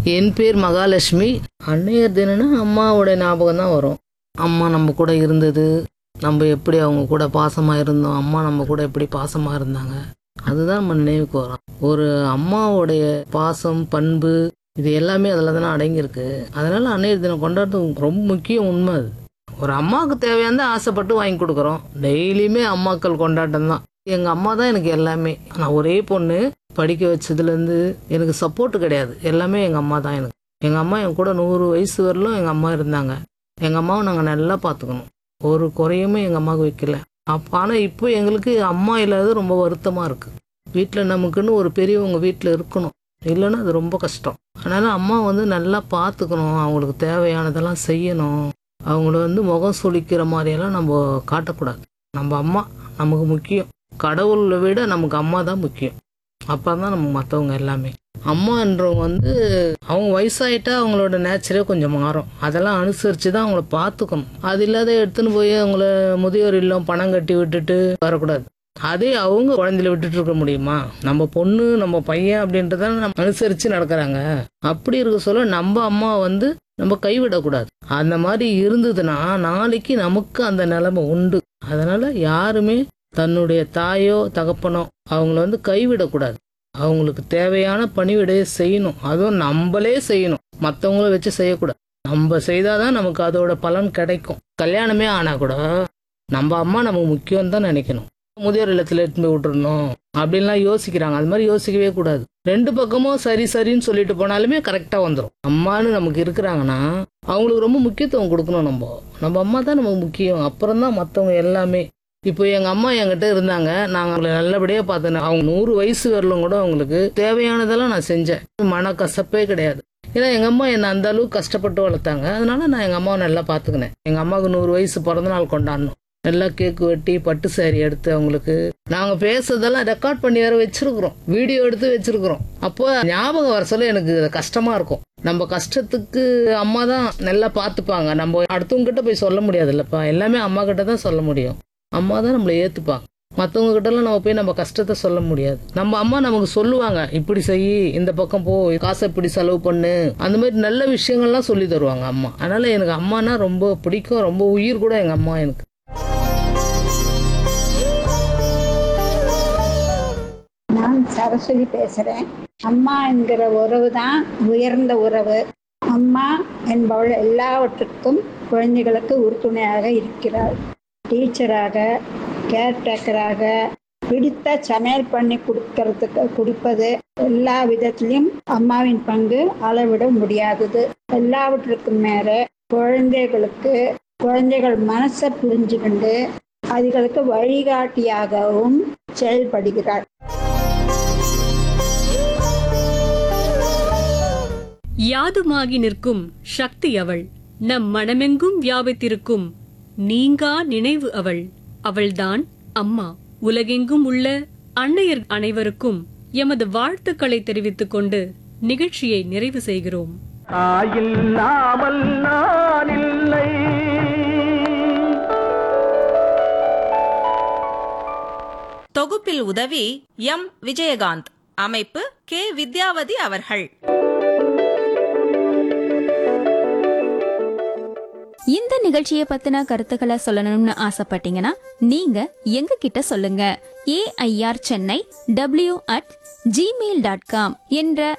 என் பேர் மகாலட்சுமி அன்னையர் தினம்னா அம்மாவோட ஞாபகம் தான் வரும் அம்மா நம்ம கூட இருந்தது நம்ம எப்படி அவங்க கூட பாசமாக இருந்தோம் அம்மா நம்ம கூட எப்படி பாசமாக இருந்தாங்க அதுதான் நம்ம நினைவுக்கு வரும் ஒரு அம்மாவுடைய பாசம் பண்பு இது எல்லாமே அதில் தானே அடங்கியிருக்கு அதனால அன்னையர் தினம் கொண்டாடுறது ரொம்ப முக்கியம் உண்மை அது ஒரு அம்மாவுக்கு தேவையானதை ஆசைப்பட்டு வாங்கி கொடுக்குறோம் டெய்லியுமே அம்மாக்கள் கொண்டாட்டம் தான் எங்கள் அம்மா தான் எனக்கு எல்லாமே நான் ஒரே பொண்ணு படிக்க வச்சதுலேருந்து எனக்கு சப்போர்ட் கிடையாது எல்லாமே எங்கள் அம்மா தான் எனக்கு எங்கள் அம்மா என் கூட நூறு வயசு வரலும் எங்கள் அம்மா இருந்தாங்க எங்கள் அம்மாவை நாங்கள் நல்லா பார்த்துக்கணும் ஒரு குறையுமே எங்கள் அம்மாவுக்கு வைக்கல அப்போ ஆனால் இப்போ எங்களுக்கு அம்மா இல்லாதது ரொம்ப வருத்தமாக இருக்குது வீட்டில் நமக்குன்னு ஒரு பெரியவங்க வீட்டில் இருக்கணும் இல்லைன்னா அது ரொம்ப கஷ்டம் அதனால் அம்மா வந்து நல்லா பார்த்துக்கணும் அவங்களுக்கு தேவையானதெல்லாம் செய்யணும் அவங்கள வந்து முகம் சுளிக்கிற மாதிரியெல்லாம் நம்ம காட்டக்கூடாது நம்ம அம்மா நமக்கு முக்கியம் கடவுளை விட நமக்கு அம்மா தான் முக்கியம் அப்பா தான் நம்ம மற்றவங்க எல்லாமே அம்மான்றவங்க வந்து அவங்க வயசாயிட்டா அவங்களோட நேச்சரே கொஞ்சம் மாறும் அதெல்லாம் அனுசரித்து தான் அவங்கள பார்த்துக்கணும் அது இல்லாத எடுத்துன்னு போய் அவங்கள முதியோர் இல்லம் பணம் கட்டி விட்டுட்டு வரக்கூடாது அதே அவங்க குழந்தையில விட்டுட்டு இருக்க முடியுமா நம்ம பொண்ணு நம்ம பையன் அப்படின்றத நம்ம அனுசரித்து நடக்கிறாங்க அப்படி இருக்க சொல்ல நம்ம அம்மா வந்து நம்ம கைவிடக்கூடாது அந்த மாதிரி இருந்ததுன்னா நாளைக்கு நமக்கு அந்த நிலைமை உண்டு அதனால யாருமே தன்னுடைய தாயோ தகப்பனோ அவங்கள வந்து கைவிடக்கூடாது அவங்களுக்கு தேவையான பணிவிடையை செய்யணும் அதுவும் நம்மளே செய்யணும் மற்றவங்கள வச்சு செய்யக்கூடாது நம்ம செய்தாதான் நமக்கு அதோட பலன் கிடைக்கும் கல்யாணமே ஆனா கூட நம்ம அம்மா நமக்கு முக்கியம் தான் நினைக்கணும் முதியோர் இல்லத்துல எடுத்து போய் விட்டுறணும் அப்படின்லாம் யோசிக்கிறாங்க அது மாதிரி யோசிக்கவே கூடாது ரெண்டு பக்கமும் சரி சரின்னு சொல்லிட்டு போனாலுமே கரெக்டாக வந்துடும் அம்மான்னு நமக்கு இருக்கிறாங்கன்னா அவங்களுக்கு ரொம்ப முக்கியத்துவம் கொடுக்கணும் நம்ம நம்ம அம்மா தான் நமக்கு முக்கியம் அப்புறம் தான் மற்றவங்க எல்லாமே இப்போ எங்கள் அம்மா என்கிட்ட இருந்தாங்க நாங்கள் அவங்களை நல்லபடியாக பார்த்தேன் அவங்க நூறு வயசு வரலும் கூட அவங்களுக்கு தேவையானதெல்லாம் நான் செஞ்சேன் மன கசப்பே கிடையாது ஏன்னா எங்கள் அம்மா என்னை அந்த அளவுக்கு கஷ்டப்பட்டு வளர்த்தாங்க அதனால நான் எங்கள் அம்மாவை நல்லா பார்த்துக்கினேன் எங்கள் அம்மாவுக்கு நூறு வயசு பிறந்த நாள் கொண்டாடணும் நல்லா கேக் வெட்டி பட்டு சாரி எடுத்து அவங்களுக்கு நாங்கள் பேசுறதெல்லாம் ரெக்கார்ட் பண்ணி வேற வச்சிருக்கிறோம் வீடியோ எடுத்து வச்சிருக்கிறோம் அப்போ ஞாபகம் வர சொல்ல எனக்கு கஷ்டமா இருக்கும் நம்ம கஷ்டத்துக்கு அம்மா தான் நல்லா பார்த்துப்பாங்க நம்ம அடுத்தவங்க கிட்ட போய் சொல்ல முடியாது இல்லப்பா எல்லாமே அம்மா கிட்ட தான் சொல்ல முடியும் அம்மா தான் நம்மளை ஏற்றுப்பாங்க மற்றவங்க கிட்டலாம் நம்ம போய் நம்ம கஷ்டத்தை சொல்ல முடியாது நம்ம அம்மா நமக்கு சொல்லுவாங்க இப்படி செய் இந்த பக்கம் போ காசை இப்படி செலவு பண்ணு அந்த மாதிரி நல்ல விஷயங்கள்லாம் சொல்லி தருவாங்க அம்மா அதனால எனக்கு அம்மானா ரொம்ப பிடிக்கும் ரொம்ப உயிர் கூட எங்கள் அம்மா எனக்கு நான் சரஸ்வதி பேசுகிறேன் அம்மா என்கிற உறவு தான் உயர்ந்த உறவு அம்மா என்பவள் எல்லாவற்றுக்கும் குழந்தைகளுக்கு உறுதுணையாக இருக்கிறாள் டீச்சராக கேர்டேக்கராக பிடித்த சமையல் பண்ணி கொடுக்கறதுக்கு கொடுப்பது எல்லா விதத்திலும் அம்மாவின் பங்கு அளவிட முடியாதது எல்லாவற்றுக்கும் மேல குழந்தைகளுக்கு குழந்தைகள் மனசை புரிஞ்சுக்கிண்டு அதுகளுக்கு வழிகாட்டியாகவும் செயல்படுகிறாள் யாதுமாகி நிற்கும் சக்தி அவள் நம் மனமெங்கும் வியாபித்திருக்கும் நீங்கா நினைவு அவள் அவள்தான் அம்மா உலகெங்கும் உள்ள அன்னையர் அனைவருக்கும் எமது வாழ்த்துக்களை தெரிவித்துக் கொண்டு நிகழ்ச்சியை நிறைவு செய்கிறோம் தாயில்லாமல் நான் இல்லை தொகுப்பில் உதவி எம் விஜயகாந்த் அமைப்பு கே வித்யாவதி அவர்கள் இந்த நிகழ்ச்சியை பத்தின கருத்துக்களை சொல்லணும்னு ஆசைப்பட்டீங்கன்னா நீங்க எங்க கிட்ட சொல்லுங்க AIR Chennai W at Gmail dot com என்ற